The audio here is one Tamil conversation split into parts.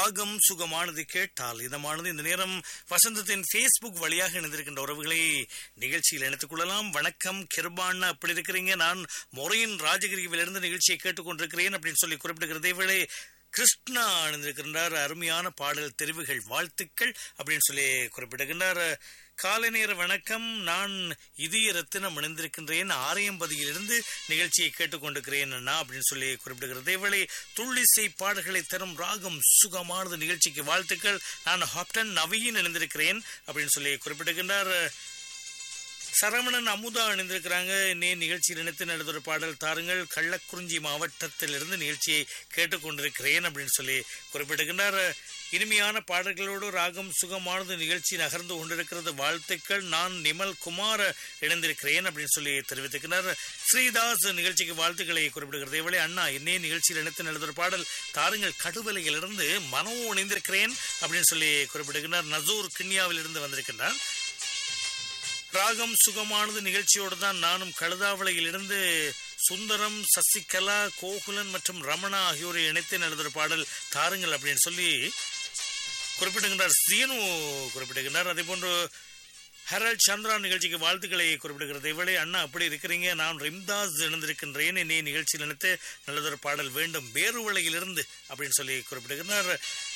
ராகம் சுகமானது கேட்டால் இதமானது இந்த நேரம் வசந்தத்தின் ஃபேஸ்புக் வழியாக இணைந்திருக்கின்ற உறவுகளை நிகழ்ச்சியில் இணைத்துக் கொள்ளலாம் வணக்கம் கிருபான் அப்படி இருக்கிறீங்க நான் மொரையின் ராஜகிரியிலிருந்து நிகழ்ச்சியை கேட்டுக்கொண்டிருக்கிறேன் அப்படின்னு சொல்லி குறிப்பிடுகிறதே வேளை கிருஷ்ணா அணிந்திருக்கின்றார் அருமையான பாடல் தெரிவுகள் வாழ்த்துக்கள் அப்படின்னு சொல்லி குறிப்பிடுகின்றார் காலை நேர வணக்கம் நான் இதய ரத்தினம் அணிந்திருக்கின்றேன் ஆரையம்பதியிலிருந்து நிகழ்ச்சியை கேட்டுக்கொண்டிருக்கிறேன் அண்ணா அப்படின்னு சொல்லி குறிப்பிடுகிறது இவளை துள்ளிசை பாடல்களை தரும் ராகம் சுகமானது நிகழ்ச்சிக்கு வாழ்த்துக்கள் நான் ஹாப்டன் நவீன் இணைந்திருக்கிறேன் அப்படின்னு சொல்லி குறிப்பிடுகின்றார் சரவணன் அமுதா அணிந்திருக்கிறாங்க நே நிகழ்ச்சியில் இணைத்து நடந்த ஒரு பாடல் தாருங்கள் கள்ளக்குறிஞ்சி மாவட்டத்திலிருந்து நிகழ்ச்சியை கேட்டுக்கொண்டிருக்கிறேன் அப்படின்னு சொல்லி குறிப்பிடுகின்றார் இனிமையான பாடல்களோடு ராகம் சுகமானது நிகழ்ச்சி நகர்ந்து கொண்டிருக்கிறது வாழ்த்துக்கள் நான் நிமல் குமார் இணைந்திருக்கிறேன் அப்படின்னு சொல்லி தெரிவித்திருக்கிறார் ஸ்ரீதாஸ் நிகழ்ச்சிக்கு வாழ்த்துக்களை குறிப்பிடுகிறது இவளே அண்ணா என்னே நிகழ்ச்சியில் இணைத்து நடந்த ஒரு பாடல் தாருங்கள் கடுவலையிலிருந்து மனோ இணைந்திருக்கிறேன் அப்படின்னு சொல்லி குறிப்பிடுகிறார் நசூர் கிண்ணியாவில் இருந்து வந்திருக்கின்றார் ராகம் சுகமானது நிகழ்ச்சியோடு தான் நானும் கழுதாவளையிலிருந்து சுந்தரம் சசிகலா கோகுலன் மற்றும் ரமணா ஆகியோரை இணைத்து நடந்த ஒரு பாடல் தாருங்கள் அப்படின்னு சொல்லி குறிப்பிடுகின்றார் சீனு குறிப்பிடுகின்றார் அதே போன்று ஹெரல் சந்திரா நிகழ்ச்சிக்கு வாழ்த்துக்களை குறிப்பிடுகிறது இவளே அண்ணா அப்படி இருக்கிறீங்க நான் ரிம்தாஸ் இணைந்திருக்கின்றேன் என்னை நிகழ்ச்சியில் நினைத்து நல்லதொரு பாடல் வேண்டும் வேறுவளையிலிருந்து அப்படின்னு சொல்லி குறிப்பிடுகிறார்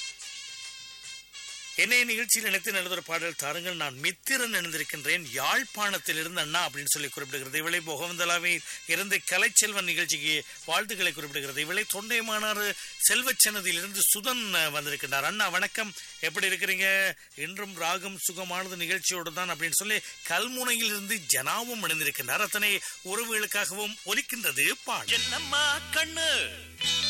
என்னை நிகழ்ச்சியில் நினைத்து நல்லதொரு பாடல் தாருங்கள் நான் மித்திரன் இணைந்திருக்கின்றேன் யாழ்ப்பாணத்திலிருந்து அண்ணா அப்படின்னு சொல்லி குறிப்பிடுகிறது இவளை முகமந்தலாவை இருந்து கலைச்செல்வன் நிகழ்ச்சிக்கு வாழ்த்துக்களை குறிப்பிடுகிறது இவளை தொண்டைமானார் செல்வச்சனதியிலிருந்து சுதன் வந்திருக்கின்றார் அண்ணா வணக்கம் எப்படி இருக்கிறீங்க இன்றும் ராகம் சுகமானது நிகழ்ச்சியோடு தான் அப்படின்னு சொல்லி கல்முனையில் இருந்து ஜனாவும் இணைந்திருக்கின்றார் அத்தனை உறவுகளுக்காகவும் ஒலிக்கின்றது பாடல் என்னம்மா கண்ணு